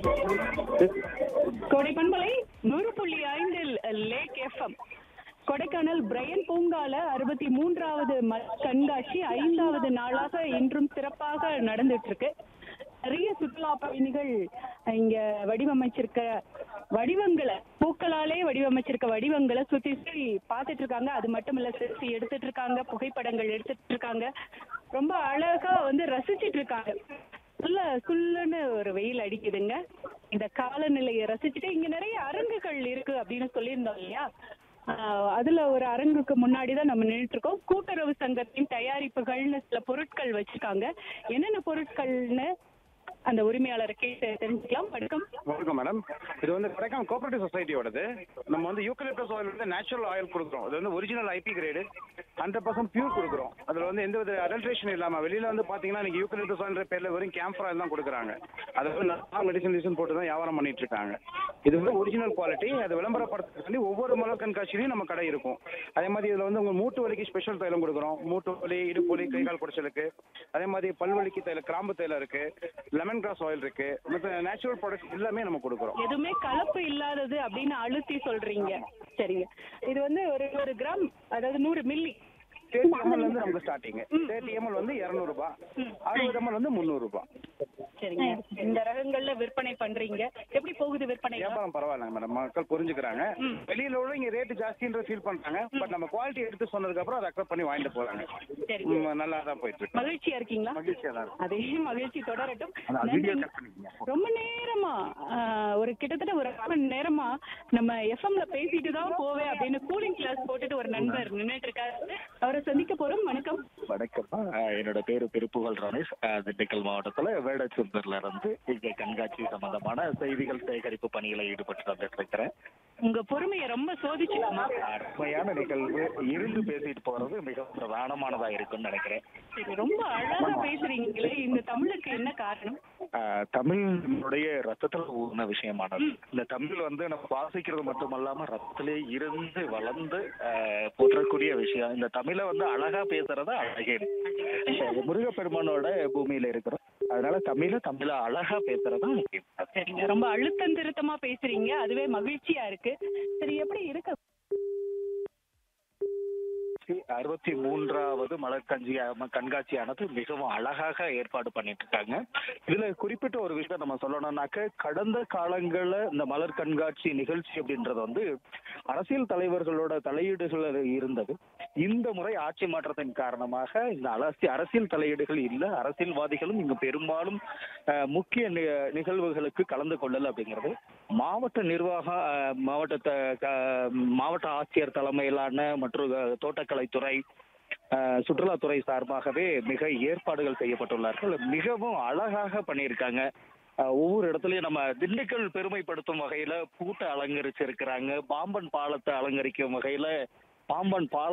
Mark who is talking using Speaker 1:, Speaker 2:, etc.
Speaker 1: கோடை பண்பலை நூறு புள்ளி ஐந்தில் லேக் எஃப்எம் கொடைக்கானல் பிரையன் பூங்கால அறுபத்தி மூன்றாவது மலர் கண்காட்சி ஐந்தாவது நாளாக இன்றும் சிறப்பாக நடந்துட்டு இருக்கு நிறைய சுற்றுலா பயணிகள் இங்க வடிவமைச்சிருக்க வடிவங்களை பூக்களாலே வடிவமைச்சிருக்க வடிவங்களை சுத்தி சுத்தி பார்த்துட்டு இருக்காங்க அது மட்டும் இல்ல செல்ஃபி எடுத்துட்டு இருக்காங்க புகைப்படங்கள் எடுத்துட்டு இருக்காங்க ரொம்ப அழகா வந்து ரசிச்சிட்டு இருக்காங்க நல்ல சுல்லுன்னு ஒரு வெயில் அடிக்குதுங்க இந்த காலநிலையை ரசிச்சுட்டு இங்க நிறைய அரங்குகள் இருக்கு அப்படின்னு சொல்லியிருந்தோம் இல்லையா ஆஹ் அதுல ஒரு அரங்குக்கு முன்னாடி தான் நம்ம நின்றுட்டு இருக்கோம் கூட்டுறவு சங்கத்தின் தயாரிப்புகள்னு சில பொருட்கள் வச்சிருக்காங்க என்னென்ன பொருட்கள்னு அந்த உரிமையாளரை கேட்டு தெரிஞ்சுக்கலாம் வணக்கம்
Speaker 2: வணக்கம் மேடம் இது வந்து கொடைக்கானல் கோஆபரேட்டிவ் சொசைட்டியோடது நம்ம வந்து யூக்கலிப்டஸ் ஆயில் வந்து நேச்சுரல் ஆயில் கொடுக்குறோம் அது வந்து original IP grade hundred percent pure கொடுக்குறோம் அதில் வந்து எந்த வித அடல்ட்ரேஷன் இல்லாமல் வெளியில் வந்து பார்த்தீங்கன்னா நீங்கள் யூக்கலிப்டஸ் ஆயில் பேரில் வெறும் கேம்ப் ஆயில் தான் கொடுக்குறாங்க அது வந்து நல்லா மெடிசன் மெடிசன் போட்டு தான் வியாபாரம் பண்ணிட்டு இருக்காங்க இது வந்து ஒரிஜினல் குவாலிட்டி அது விளம்பரப்படுத்துறதுக்கு ஒவ்வொரு மலர் கண்காட்சியிலையும் நம்ம கடை இருக்கும் அதே மாதிரி இதில் வந்து உங்கள் மூட்டு வலிக்கு ஸ்பெஷல் தைலம் கொடுக்குறோம் மூட்டு வலி இடுப்பு வலி கை கால் குடைச்சலுக்கு அதே மாதிரி பல்வலிக்கு தைலம் கிராம்பு தைலம் இருக்கு லெமன் கிராஸ் ஆயில் இருக்கு மற்ற நேச்சுரல் ப்ராடக்ட்ஸ் எல்லாமே நம்ம கொடுக்குறோம்
Speaker 1: எதுவுமே கலப்பு இல்லாதது அப்படின்னு அழுத்தி சொல்றீங்க சரிங்க இது வந்து ஒரு ஒரு கிராம் அதாவது நூறு மில்லி
Speaker 2: தேர்ட்டி எம்எல் வந்து நமக்கு ஸ்டார்டிங் தேர்ட்டி எம்எல் வந்து இரநூறுபா அறுபது எம்எல் வந்து முந்நூறுபா
Speaker 1: சரிங்க இந்த ரகங்கள்ல விற்பனை பண்றீங்க எப்படி போகுது விற்பனை
Speaker 2: வியாபாரம் பரவாயில்லைங்க மேடம் மக்கள் புரிஞ்சுக்கிறாங்க வெளியில உள்ள இங்க ரேட்டு ஜாஸ்தின்ற ஃபீல் பண்றாங்க பட் நம்ம குவாலிட்டி எடுத்து சொன்னதுக்கு அப்புறம் அதை அக்செப்ட் பண்ணி வாங்கிட்டு போறாங்க
Speaker 1: சரிங்க
Speaker 2: ம், நல்லா தான் போயிட்டு இருக்கு
Speaker 1: மகிழ்ச்சியா இருக்கீங்களா
Speaker 2: மகிழ்ச்சியா தான் இருக்கு
Speaker 1: அதே மகிழ்ச்சி தொடரட்டும்
Speaker 2: அந்த
Speaker 1: நன்றி.
Speaker 2: வீடியோ கட் பண்ணிக்கங்க
Speaker 1: ரொம்ப நேரமா ஆஹ், ஒரு கிட்டத்தட்ட ஒரு அரை மணி நேரமா நம்ம எஃப்எம்ல பேசிட்டு தான் போவேன் அப்படின்னு கூலிங் கிளாஸ் போட்டுட்டு ஒரு நண்பர் நின்னுட்டு இருக்காரு அவரை சந்திக்க போறோம் வணக்கம்
Speaker 3: வணக்கம் ஆஹ் என்னோட பேரு திருப்புகழ் ரமேஷ் ஆஹ் திண்டுக்கல் மாவட்டத்துல வேடச்சந்தூர்ல இருந்து இங்க கண்காட்சி சம்பந்தமான செய்திகள் சேகரிப்பு பணிகளை ஈடுபட்டு வந்துட்டு இருக்கிறேன்
Speaker 1: உங்க பொறுமையை ரொம்ப சோதிச்சுக்கோமா
Speaker 3: அருமையான நிகழ்வு இருந்து பேசிட்டு போறது மிக பிரதானமானதா இருக்கும்னு நினைக்கிறேன்
Speaker 1: சரி ரொம்ப அழகா பேசுறீங்களே இந்த தமிழுக்கு என்ன காரணம்
Speaker 3: ஆஹ் தமிழ் நம்மளுடைய ரத்தத்துல ஊர்ன விஷயமானது இந்த தமிழ் வந்து நம்ம வாசிக்கிறது மட்டுமல்லாம ரத்தத்திலே இருந்து வளர்ந்து ஆஹ் போற்றக்கூடிய விஷயம் இந்த தமிழை வந்து அழகா பேசுறதா அழகே ஆஹ் முருகப்பெருமானோட பூமியில இருக்கிறோம் அதனால தமிழ தமிழ அழகா பேசுறதா முக்கியம்
Speaker 1: சரிங்க ரொம்ப அழுத்தம் திருத்தமா பேசுறீங்க அதுவே மகிழ்ச்சியா இருக்கு சரி எப்படி இருக்கு
Speaker 3: அறுபத்தி மூன்றாவது மலர் கஞ்சி கண்காட்சியானது மிகவும் அழகாக ஏற்பாடு பண்ணிட்டு இருக்காங்க இதுல குறிப்பிட்ட ஒரு விஷயம் நம்ம சொல்லணும்னாக்க கடந்த காலங்கள்ல இந்த மலர் கண்காட்சி நிகழ்ச்சி அப்படின்றது வந்து அரசியல் தலைவர்களோட தலையீடுகள் இருந்தது இந்த முறை ஆட்சி மாற்றத்தின் காரணமாக இந்த அரசி அரசியல் தலையீடுகள் இல்ல அரசியல்வாதிகளும் இங்கு பெரும்பாலும் அஹ், முக்கிய நி- நிகழ்வுகளுக்கு கலந்து கொள்ளல அப்படிங்கிறது மாவட்ட நிர்வாகம் அஹ், மாவட்ட க- மாவட்ட ஆட்சியர் தலைமையிலான மற்றும் அஹ், தோட்டக்கலைத்துறை அஹ், சுற்றுலாத்துறை சார்பாகவே மிக ஏற்பாடுகள் செய்யப்பட்டுள்ளார்கள் மிகவும் அழகாக பண்ணியிருக்காங்க அஹ், ஒவ்வொரு இடத்துலயும் நம்ம திண்டுக்கல் பெருமைப்படுத்தும் வகையில பூட்டை அலங்கரிச்சிருக்கிறாங்க பாம்பன் பாலத்தை அலங்கரிக்கும் வகையில பாம்பன் பாலம்